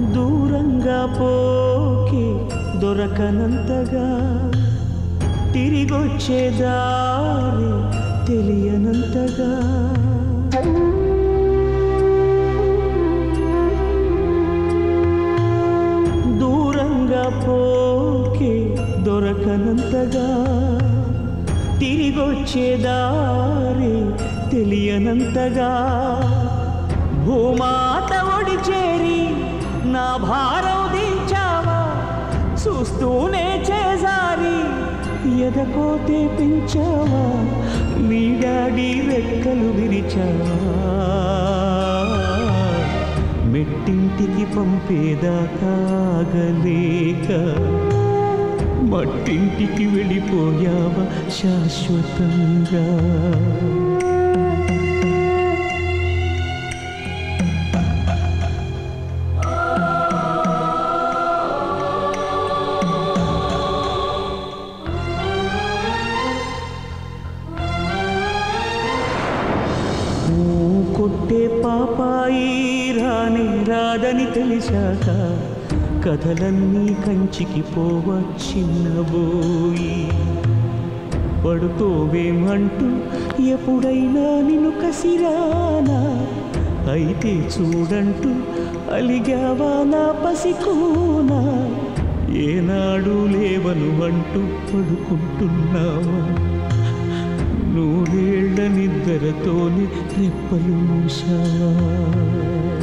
దూరంగా పోకి దొరకనంతగా తిరిగొచ్చే దారి తెలియనంతగా దూరంగా పోకి దొరకనంతగా తిరిగొచ్చే దారి తెలియనంతగా భూమాత ఒడి చేరి నా భారం దించావా చూస్తూనే చేసారి ఎదకోతే పెంచావా నీ డాడీ రెక్కలు విరిచావా మెట్టింటికి పంపేదాకా ఆగలేక మట్టింటికి వెళ్ళిపోయావా శాశ్వతంగా నువ్వు కొట్టే పాపాయి రాని రాదని తెలిసాక కథలన్నీ కంచికి పోవచ్చిన్నబోయి పడుకోవేమంటూ ఎప్పుడైనా నిన్ను కసిరానా అయితే చూడంటూ అలిగావా నా పసికూనా ఏనాడు లేవను అంటూ పడుకుంటున్నావా నూరేళ్ల నిద్రతోని రెప్పలు మూసావా